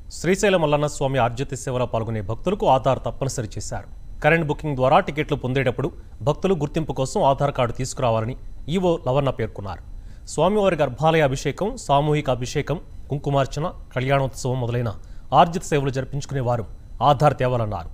శ్రీశైలం మల్లన్న స్వామి ఆర్జిత సేవలో పాల్గొనే భక్తులకు ఆధార్ తప్పనిసరి చేశారు కరెంట్ బుకింగ్ ద్వారా టికెట్లు పొందేటప్పుడు భక్తులు గుర్తింపు కోసం ఆధార్ కార్డు తీసుకురావాలని ఈవో లవన్న పేర్కొన్నారు స్వామివారి గర్భాలయ అభిషేకం సామూహిక అభిషేకం కుంకుమార్చన కళ్యాణోత్సవం మొదలైన ఆర్జిత సేవలు జరిపించుకునే వారు ఆధార్ తేవాలన్నారు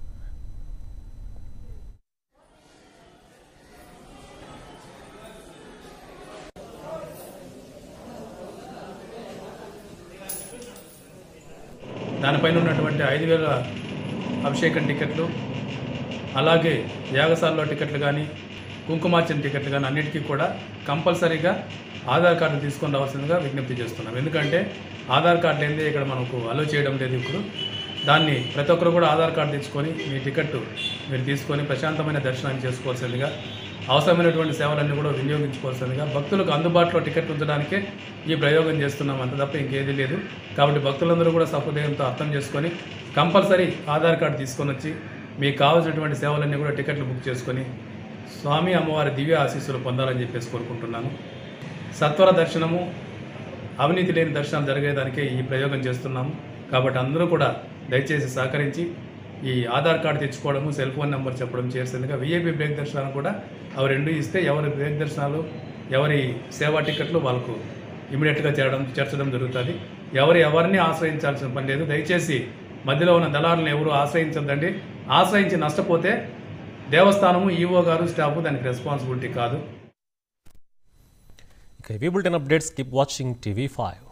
దానిపైన ఉన్నటువంటి ఐదు వేల అభిషేకం టికెట్లు అలాగే యాగశాలలో టికెట్లు కానీ కుంకుమార్చన టికెట్లు కానీ అన్నిటికీ కూడా కంపల్సరీగా ఆధార్ కార్డు తీసుకొని రావాల్సిందిగా విజ్ఞప్తి చేస్తున్నాం ఎందుకంటే ఆధార్ కార్డు లేనిదే ఇక్కడ మనకు అలో చేయడం లేదు ఇప్పుడు దాన్ని ప్రతి ఒక్కరు కూడా ఆధార్ కార్డు తెచ్చుకొని మీ టికెట్ మీరు తీసుకొని ప్రశాంతమైన దర్శనాన్ని చేసుకోవాల్సిందిగా అవసరమైనటువంటి సేవలన్నీ కూడా వినియోగించుకోవాల్సిందిగా భక్తులకు అందుబాటులో టికెట్ ఉంచడానికే ఈ ప్రయోగం చేస్తున్నాం అంత తప్ప ఇంకేదీ లేదు కాబట్టి భక్తులందరూ కూడా సహృదయంతో అర్థం చేసుకొని కంపల్సరీ ఆధార్ కార్డు తీసుకొని వచ్చి మీకు కావాల్సినటువంటి సేవలన్నీ కూడా టికెట్లు బుక్ చేసుకొని స్వామి అమ్మవారి దివ్య ఆశీస్సులు పొందాలని చెప్పేసి కోరుకుంటున్నాను సత్వర దర్శనము అవినీతి లేని దర్శనాలు జరిగేదానికే ఈ ప్రయోగం చేస్తున్నాము కాబట్టి అందరూ కూడా దయచేసి సహకరించి ఈ ఆధార్ కార్డు తెచ్చుకోవడము సెల్ ఫోన్ నెంబర్ చెప్పడం చేసిందిగా విఐపి బ్రేక్ దర్శనాలు కూడా అవి రెండు ఇస్తే ఎవరి బ్రేక్ దర్శనాలు ఎవరి సేవా టికెట్లు వాళ్ళకు ఇమీడియట్గా చేరడం చేర్చడం జరుగుతుంది ఎవరు ఎవరిని ఆశ్రయించాల్సిన పని లేదు దయచేసి మధ్యలో ఉన్న దళారులను ఎవరు ఆశ్రయించద్దండి ఆశ్రయించి నష్టపోతే దేవస్థానము ఈవో గారు స్టాఫ్ దానికి రెస్పాన్సిబిలిటీ కాదు ఇక ఇవి bulletin updates keep watching TV five